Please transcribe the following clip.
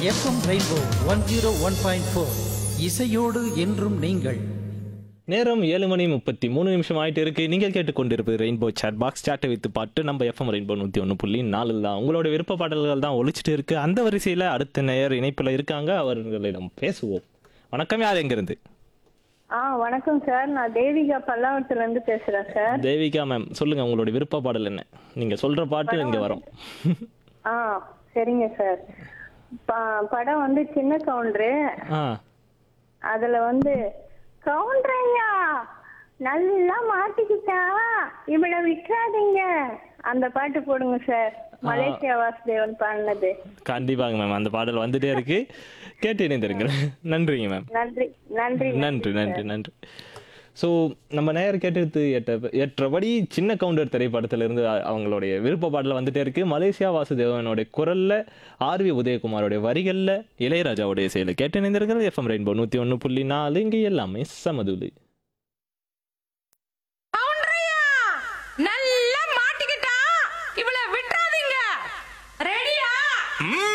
FM rainbow one zero one point four இசையோடு என்றும் நீங்கள் நேரம் ஏழு மணி முப்பத்தி மூணு நிமிஷம் ஆயிட்டு இருக்கு நீங்கள் கேட்டுக்கொண்டிருப்பது ரெயின்போ சேட் பாக்ஸ் சேட்டை வைத்து பாட்டு நம்ம எஃப்எம் ரெயின்போ நூற்றி ஒன்று புள்ளி நாலு தான் உங்களோட விருப்ப பாடல்கள் தான் ஒழிச்சிட்டு இருக்கு அந்த வரிசையில் அடுத்த நேயர் இணைப்பில் இருக்காங்க அவர்களிடம் பேசுவோம் வணக்கம் யார் எங்கிருந்து ஆ வணக்கம் சார் நான் தேவிகா பல்லாவரத்துல இருந்து பேசுறேன் சார் தேவிகா மேம் சொல்லுங்க உங்களோட விருப்ப பாடல் என்ன நீங்க சொல்ற பாட்டு இங்க வரும் ஆ சரிங்க சார் ப- படம் வந்து சின்ன கவுண்டரு ஆ அதுல வந்து கவுண்டரையா நல்லா மாட்டிக்கிட்டா இவளை விட்டுறாதீங்க அந்த பாட்டு போடுங்க சார் மலேசியா வாசுதேவன் பாடினது கண்டிப்பாங்க மேம் அந்த பாடல் வந்துட்டே இருக்கு கேட்டு இணைந்திருங்க நன்றிங்க மேம் நன்றி நன்றி நன்றி நன்றி நன்றி ஸோ நம்ம நேயர் கேட்டது ஏற்ற ஏற்றபடி சின்ன கவுண்டர் திரைப்படத்திலிருந்து அ- அவங்களுடைய விருப்ப பாடல வந்துட்டே இருக்கு மலேசியா வாசுதேவனுடைய குரல்ல ஆர்வி உதயகுமாரோடைய வரிகள்ல இளையராஜாவுடைய செயலை கேட்டு இணைந்திருக்கிறது எஃப்எம் ரெயின்போ நூற்றி ஒன்று புள்ளி நாலு இங்கே எல்லாமே சமதுலு கவுண்டரையா நல்லா மாட்டிக்கிட்டா இவளை விட்டுறாதீங்க ரெடியா